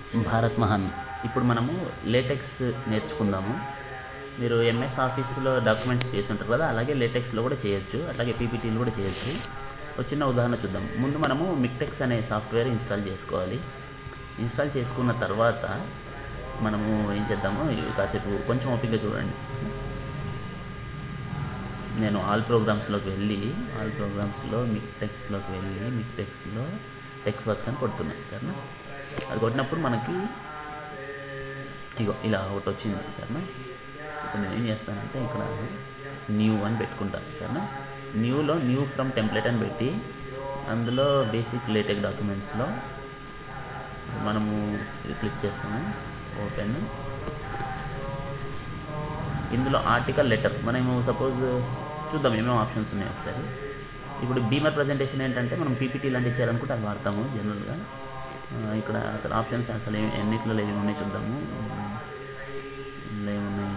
భారత్ మహాన్ ఇప్పుడు మనము లేటెక్స్ నేర్చుకుందాము మీరు ఎంఎస్ ఆఫీస్లో డాక్యుమెంట్స్ చేసి ఉంటారు కదా అలాగే లేటెక్స్లో కూడా చేయొచ్చు అట్లాగే పీపీటీలు కూడా చేయొచ్చు ఒక చిన్న ఉదాహరణ చూద్దాం ముందు మనము మిక్టెక్స్ అనే సాఫ్ట్వేర్ ఇన్స్టాల్ చేసుకోవాలి ఇన్స్టాల్ చేసుకున్న తర్వాత మనము ఏం చేద్దాము ఇవి కాసేపు కొంచెం ఓపికగా చూడండి నేను ఆల్ ప్రోగ్రామ్స్లోకి వెళ్ళి ఆల్ ప్రోగ్రామ్స్లో మిక్టెక్స్లోకి వెళ్ళి మిక్టెక్స్లో టెక్స్ వర్క్స్ అని కొడుతున్నాను సరేనా అది కొట్టినప్పుడు మనకి ఇగో ఇలా ఒకటి వచ్చింది సరేనా ఇప్పుడు నేను ఏం చేస్తానంటే ఇక్కడ న్యూ అని పెట్టుకుంటాను సరేనా న్యూలో న్యూ ఫ్రమ్ టెంప్లెట్ అని పెట్టి అందులో బేసిక్ లేటెక్ డాక్యుమెంట్స్లో మనము ఇది క్లిక్ చేస్తాము ఓపెన్ ఇందులో ఆర్టికల్ లెటర్ మనము సపోజ్ చూద్దాం ఏమేమి ఆప్షన్స్ ఉన్నాయి ఒకసారి ఇప్పుడు బీమర్ ప్రజెంటేషన్ ఏంటంటే మనం పీపీటీ లాంటివి చేయాలనుకుంటే అది వాడతాము జనరల్గా ఆ, ఇక్కడ అసలు ఆప్షన్స్ అసలు ఏమి ఎన్నిట్లో ఏమి ఉన్నాయి చూద్దాము ఇందులో ఏమున్నాయి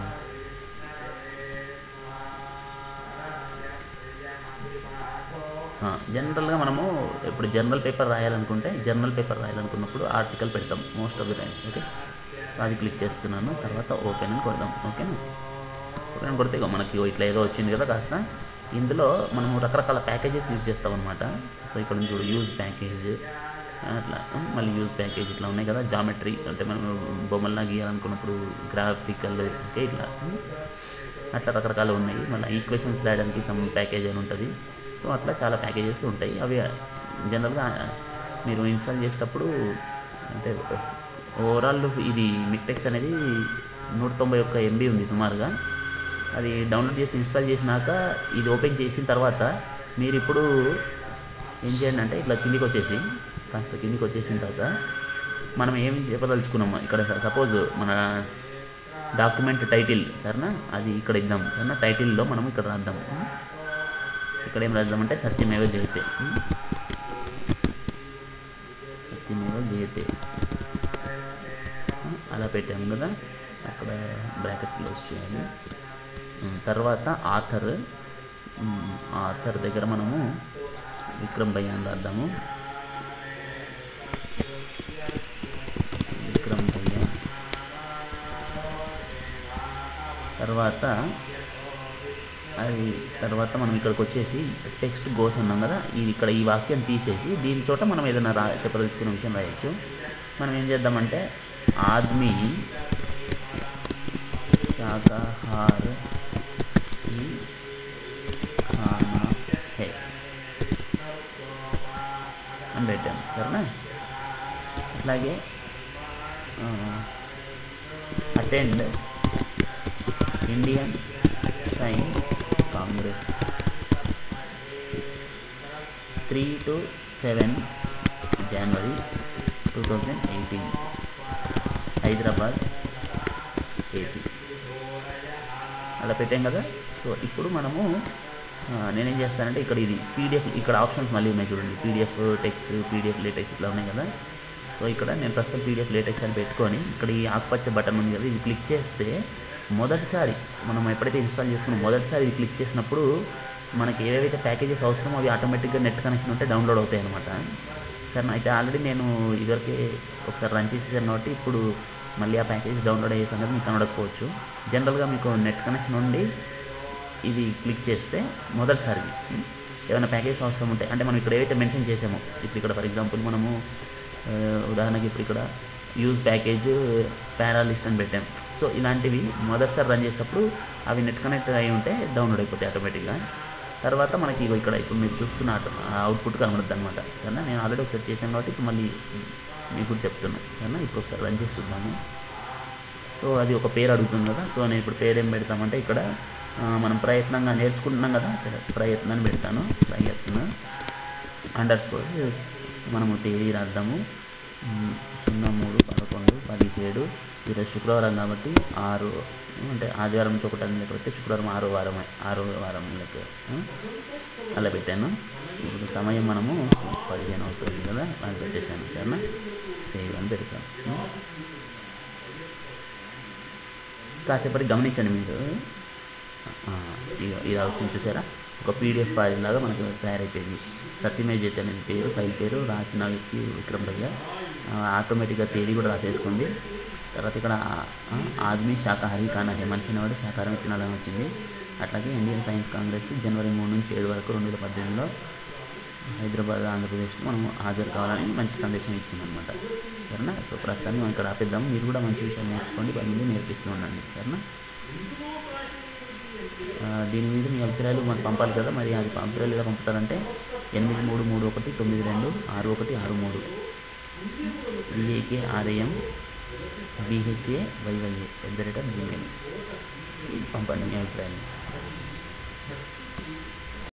ఆ, జనరల్గా మనము ఇప్పుడు జర్నల్ పేపర్ రాయాలనుకుంటే జర్నల్ పేపర్ రాయాలనుకున్నప్పుడు ఆర్టికల్ పెడతాం most of the times okay so అది క్లిక్ చేస్తున్నాను తర్వాత ఓపెన్ అని కొడదాం ఓకేనా ఓపెన్ కొడితే ఇగో మనకి ఇగో ఇట్లా ఏదో వచ్చింది కదా కాస్త ఇందులో మనము రకరకాల ప్యాకేజెస్ యూజ్ చేస్తాం అనమాట సో ఇక్కడ నుంచి చూడు యూజ్ ప్యాకేజ్ అట్లా ఉమ్, మళ్ళీ యూజ్ ప్యాకేజ్ ఇట్లా ఉన్నాయి కదా జామెట్రీ అంటే మనం బొమ్మల్లా గీయాలనుకున్నప్పుడు గ్రాఫికల్ ఓకే ఇట్లా ఉమ్, అట్లా రకరకాలు ఉన్నాయి మళ్ళీ ఈక్వేషన్స్ రాయడానికి సమ్ ప్యాకేజ్ అని ఉంటుంది సో అట్లా చాలా ప్యాకేజెస్ ఉంటాయి అవి జనరల్గా మీరు ఇన్స్టాల్ చేసేటప్పుడు అంటే ఓవరాల్ ఇది మిక్టెక్స్ అనేది నూట తొంభై ఒక్క ఎంబీ ఉంది సుమారుగా అది డౌన్లోడ్ చేసి ఇన్స్టాల్ చేసినాక ఇది ఓపెన్ చేసిన తర్వాత మీరు ఇప్పుడు ఏం చేయండి అంటే ఇట్లా కిందికి వచ్చేసి కాస్త కిందికి వచ్చేసిన తర్వాత మనం ఏం చెప్పదలుచుకున్నాము ఇక్కడ సపోజ్ మన డాక్యుమెంట్ టైటిల్ సరేనా అది ఇక్కడ ఇద్దాం సరేనా టైటిల్లో మనం ఇక్కడ రాద్దాం ఇక్కడ ఏం రాద్దామంటే సత్యమేవ జయతే సత్యమేవ జయతే అలా పెట్టాము కదా అక్కడ బ్రాకెట్ క్లోజ్ చేయాలి ఉమ్, తర్వాత ఆథర్ ఉమ్, ఆథర్ దగ్గర మనము విక్రమ్ భయ్య అని రాద్దాము విక్రమ్ భయ్య తర్వాత అది తర్వాత మనం ఇక్కడికి వచ్చేసి టెక్స్ట్ గోస్ అన్నాం కదా ఇది ఇక్కడ ఈ వాక్యం తీసేసి దీని చోట మనం ఏదైనా రా చెప్పదలుచుకున్న విషయం రాయొచ్చు మనం ఏం చేద్దామంటే ఆద్మీ శాకాహార్ ఈ ఖానా హే అని పెట్టాము సరేనా అట్లాగే attend Indian science congress three to seven January two thousand eighteen Hyderabad AP అలా పెట్టాం కదా సో ఇప్పుడు మనము ఆ, నేనేం చేస్తానంటే ఇక్కడ ఇది పీడిఎఫ్ ఇక్కడ ఆప్షన్స్ మళ్ళీ ఉన్నాయి చూడండి పీడిఎఫ్ టెక్స్ పీడిఎఫ్ లేటెక్స్ ఇట్లా ఉన్నాయి కదా సో ఇక్కడ నేను ప్రస్తుతం పీడిఎఫ్ లేటెక్స్ అని పెట్టుకొని ఇక్కడ ఈ ఆకుపచ్చ బటన్ ఉంది కదా ఇది క్లిక్ చేస్తే మొదటిసారి మనం ఎప్పుడైతే ఇన్స్టాల్ చేసుకున్న మొదటిసారి ఇది క్లిక్ చేసినప్పుడు మనకి ఏవైతే ప్యాకేజెస్ అవసరమో అవి ఆటోమేటిక్గా నెట్ కనెక్షన్ ఉంటే డౌన్లోడ్ అవుతాయి అనమాట సరే అయితే ఆల్రెడీ నేను ఇదివరకే ఒకసారి రన్ చేసేసాను కాబట్టి ఇప్పుడు మళ్ళీ ఆ ప్యాకేజ్ డౌన్లోడ్ అయ్యే సంగతి మీకు కనబడకపోవచ్చు జనరల్గా మీకు నెట్ కనెక్షన్ ఉండి ఇది క్లిక్ చేస్తే మొదటిసారి ఉమ్, ఏమైనా ప్యాకేజ్ అవసరం ఉంటే అంటే మనం ఇక్కడ ఏవైతే మెన్షన్ చేసామో ఇప్పుడు ఇక్కడ ఫర్ ఎగ్జాంపుల్ మనము ఆ, ఉదాహరణకి ఇప్పుడు ఇక్కడ యూజ్ ప్యాకేజ్ పారాలిస్ట్ అని పెట్టాం సో ఇలాంటివి మొదటిసారి రన్ చేసేటప్పుడు అవి నెట్ కనెక్ట్ అయి ఉంటే డౌన్లోడ్ అయిపోతాయి ఆటోమేటిక్గా తర్వాత మనకి ఇగో ఇక్కడ ఇప్పుడు మీరు చూస్తున్న అవుట్పుట్ కనబడుతుంది అనమాట సరేనా నేను ఆల్రెడీ ఒకసారి చేశాను కాబట్టి ఇప్పుడు మళ్ళీ మీకు కూడా చెప్తున్నాను సరేనా ఇప్పుడు ఒకసారి రన్ చేసి చూద్దాము సో అది ఒక పేరు అడుగుతుంది కదా సో నేను ఇప్పుడు పేరు ఏం పెడతామంటే ఇక్కడ ఆ, మనం ప్రయత్నంగా నేర్చుకుంటున్నాం కదా సరే ప్రయత్నాన్ని పెడతాను ప్రయత్న అండర్ స్కోర్ మనము తేదీ రాద్దాము ఉమ్, సున్నా మూడు పదకొండు పదిహేడు ఈరోజు శుక్రవారం కాబట్టి ఆరు అంటే ఆదివారం నుంచి ఒకటి లెక్క పెడితే శుక్రవారం ఆరో వారం ఆరో వారం లెక్క ఆ? అలా పెట్టాను ఇప్పుడు సమయం మనము పదిహేను అవుతుంది కదా అది పెట్టేశాను సరేనా సేవ్ అని పెడతాను ఉమ్. కాసేపటి గమనించండి మీరు ఆ, ఇగో ఇది వచ్చింది చూసారా ఒక పీడిఎఫ్ ఫైల్ లాగా మనకు తయారైపోయింది సత్యమే చేతి అనేది పేరు ఫైల్ పేరు రాసిన వ్యక్తి విక్రమ్ భయ్య ఆటోమేటిక్గా తేదీ కూడా రాసేసుకుంది తర్వాత ఇక్కడ ఆ- ఆ, ఆద్మీ శాకాహారి కానా హే మనిషి అనేవాడు శాకాహారం తినాలని వచ్చింది అట్లాగే ఇండియన్ సైన్స్ కాంగ్రెస్ జనవరి మూడు నుంచి ఏడు వరకు రెండు వేల పద్దెనిమిదిలో హైదరాబాద్ ఆంధ్రప్రదేశ్లో మనం హాజరు కావాలని మంచి సందేశం ఇచ్చిందనమాట సరేనా సో ప్రస్తుతాన్ని మనం ఇక్కడ ఆపేద్దాం మీరు కూడా మంచి విషయాలు నేర్చుకోండి పది మంది నేర్పిస్తూ ఉండండి సరేనా ఆ, దీని మీద మీ అభిప్రాయాలు మాకు పంపాలి కదా మరి అది అభిప్రాయాలు ఎలా పంపుతారంటే ఎనిమిది మూడు మూడు ఒకటి తొమ్మిది రెండు ఆరు ఒకటి ఆరు మూడు V A K R A M B H A Y Y A at the rate of Gmail పంపండి మీ అభిప్రాయాలు